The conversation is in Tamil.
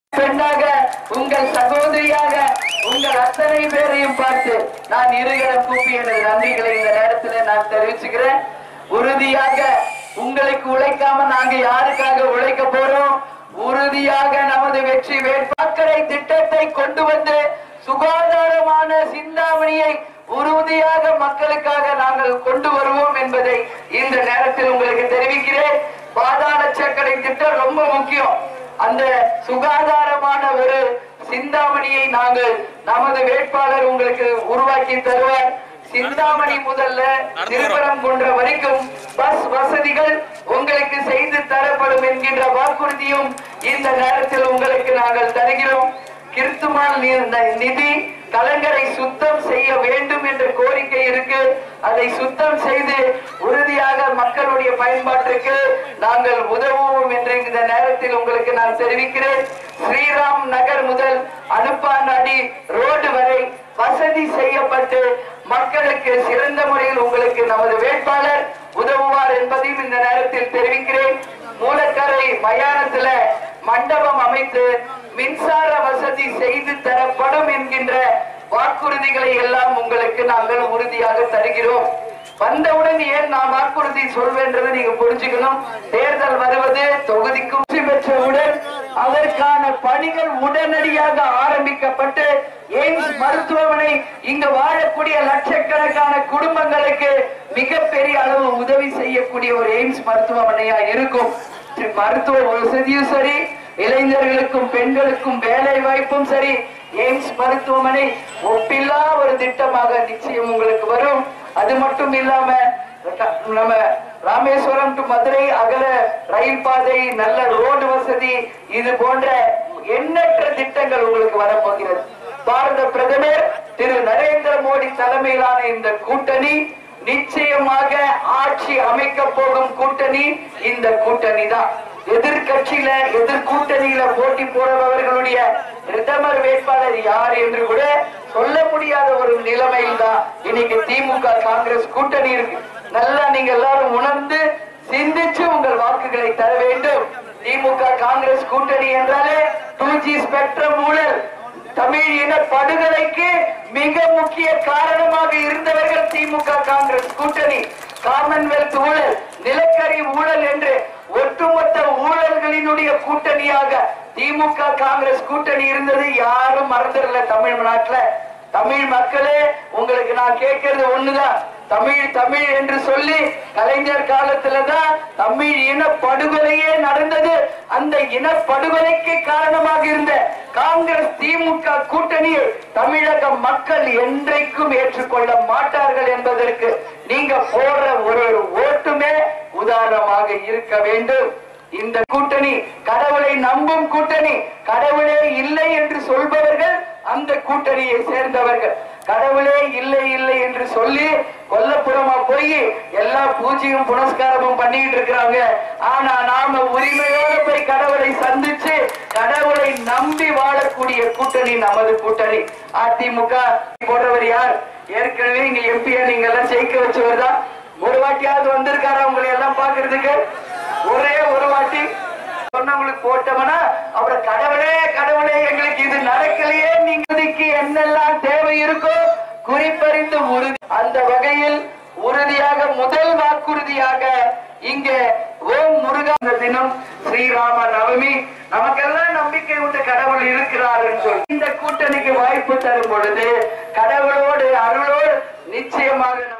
பெண்ணாக உங்கள் சகோதரியாக உங்கள் அத்தனை பேரையும் பார்த்து நான் இருகரம் கூப்பி எனது நன்றிகளை இந்த நேரத்தில் நான் தெரிவிச்சுக்கிறேன் உறுதியாக உங்களுக்கு உழைக்காம நாங்க யாருக்காக உழைக்க போறோம் உறுதியாக நமது வெற்றி வேட்பாக்கரை திட்டத்தை கொண்டு வந்து சுகாதாரமான சிந்தாமணியை உறுதியாக மக்களுக்காக நாங்கள் கொண்டு வருவோம் என்பதை இந்த நேரத்தில் உங்களுக்கு தெரிவிக்கிறேன் பாதாள சாக்கடை திட்டம் ரொம்ப முக்கியம் அந்த சுகாதாரமான ஒரு சிந்தாமணியை நாங்கள் நமது வேட்பாளர் உங்களுக்கு உருவாக்கி தருவார் சிந்தாமணி முதல்ல திருப்பரங்குன்ற வரைக்கும் பஸ் வசதிகள் உங்களுக்கு செய்து தரப்படும் என்கின்ற வாக்குறுதியும் இந்த நேரத்தில் உங்களுக்கு நாங்கள் தருகிறோம் கிறிஸ்துமால் நி- நிதி கலங்கரை சுத்தம் செய்ய வேண்டும் என்ற கோரிக்கை இருக்கு அதை சுத்தம் செய்து உறுதியாக மக்களுடைய பயன்பாட்டிற்கு நாங்கள் உதவுவோம் என்று இந்த நேரத்தில் உங்களுக்கு நான் தெரிவிக்கிறேன் ஸ்ரீராம் நகர் முதல் அனுப்பாநாடி ரோடு வரை வசதி செய்யப்பட்டு மக்களுக்கு சிறந்த முறையில் உங்களுக்கு நமது வேட்பாளர் உதவுவார் என்பதையும் இந்த நேரத்தில் தெரிவிக்கிறேன் மூலக்கரை மயானத்துல மண்டபம் அமைத்து மின்சார வசதி செய்து தரப்படும் என்கின்ற வாக்குறுதிகளை எல்லாம் உங்களுக்கு நாங்கள் உறுதியாக தருகிறோம் வந்தவுடன் ஏன் நான் வாக்குறுதி சொல்வேன்றதை நீங்க புரிஞ்சுக்கணும் தேர்தல் வருவது தொகுதிக்கு வெற்றி பெற்றவுடன் அதற்கான பணிகள் உடனடியாக ஆரம்பிக்கப்பட்டு எய்ம்ஸ் மருத்துவமனை இங்கு வாழக்கூடிய லட்சக்கணக்கான குடும்பங்களுக்கு மிகப்பெரிய அளவு உதவி செய்யக்கூடிய ஒரு எய்ம்ஸ் மருத்துவமனையா இருக்கும் மருத்துவ வசதியும் சரி இளைஞர்களுக்கும் பெண்களுக்கும் வேலை வாய்ப்பும் சரி எய்ம்ஸ் மருத்துவமனை ஒப்பில்லா ஒரு திட்டமாக நிச்சயம் உங்களுக்கு வரும் அது மட்டும் இல்லாம க- நம்ம ராமேஸ்வரம் டு மதுரை அகல ரயில் பாதை நல்ல ரோடு வசதி இது போன்ற எண்ணற்ற திட்டங்கள் உங்களுக்கு வரப்போகிறது பாரத பிரதமர் திரு நரேந்திர மோடி தலைமையிலான இந்த கூட்டணி நிச்சயமாக ஆட்சி அமைக்க போகும் கூட்டணி இந்த கூட்டணி தான் எதிர்கட்சியில எதிர் கூட்டணியில போட்டி போடுபவர்களுடைய பிரதமர் வேட்பாளர் யார் என்று கூட சொல்ல முடியாத ஒரு நிலைமையில் தான் இன்னைக்கு திமுக காங்கிரஸ் கூட்டணி இருக்கு நல்லா நீங்க எல்லாரும் உணர்ந்து சிந்திச்சு உங்கள் வாக்குகளை தர வேண்டும் திமுக காங்கிரஸ் கூட்டணி என்றாலே டூ ஜி ஸ்பெக்ட்ரம் ஊழல் தமிழ் இன படுகொலைக்கு மிக முக்கிய காரணமாக இருந்தவர்கள் திமுக காங்கிரஸ் கூட்டணி காமன்வெல்த் ஊழல் நிலக்கரி ஊழல் என்று ஒட்டுமொத்த ஊழல்களினுடைய கூட்டணியாக திமுக காங்கிரஸ் கூட்டணி இருந்தது யாரும் மறந்துடல தமிழ்நாட்டுல தமிழ் மக்களே உங்களுக்கு நான் கேட்கறது ஒண்ணுதான் தமிழ் தமிழ் என்று சொல்லி கலைஞர் காலத்துலதான் தமிழ் இன படுகொலையே நடந்தது அந்த இன படுகொலைக்கு காரணமாக இருந்த காங்கிரஸ் திமுக கூட்டணியை தமிழக மக்கள் என்றைக்கும் ஏற்றுக்கொள்ள மாட்டார்கள் என்பதற்கு நீங்க போடுற ஒரு ஒரு ஓட்டுமே உதாரணமாக இருக்க வேண்டும் இந்த கூட்டணி கடவுளை நம்பும் கூட்டணி கடவுளே இல்லை என்று சொல்பவர்கள் அந்த கூட்டணியை சேர்ந்தவர்கள் கடவுளே இல்லை இல்லை என்று சொல்லி கொல்லப்புறமா போய் எல்லா பூஜையும் புனஸ்காரமும் பண்ணிட்டு இருக்கிறாங்க ஆனா நாம உரிமையோட போய் கடவுளை சந்திச்சு கடவுளை நம்பி வாழக்கூடிய கூட்டணி நமது கூட்டணி அதிமுக போடுறவர் யார் ஏற்கனவே இங்க எம்பியா நீங்க எல்லாம் ஜெயிக்க வச்சவர் தான் ஒரு வாட்டியாவது வந்திருக்காரா உங்களை எல்லாம் பாக்குறதுக்கு ஒரே ஒரு வாட்டி சொன்னவங்களுக்கு போட்டோம்னா அப்புறம் கடவுளே கடவுளே எங்களுக்கு இது நடக்கலையே நீங்க இதுக்கு என்னெல்லாம் தேவை இருக்கோ குறிப்பறிந்து உறுதி அந்த வகையில் உறுதியாக முதல் வாக்குறுதியாக இங்க ஓம் முருகா இந்த தினம் ஸ்ரீராம நவமி நமக்கெல்லாம் நம்பிக்கை உண்டு கடவுள் இருக்கிறார் என்று சொல்லி இந்த கூட்டணிக்கு வாய்ப்பு தரும் பொழுது கடவுளோடு அருளோடு நிச்சயமாக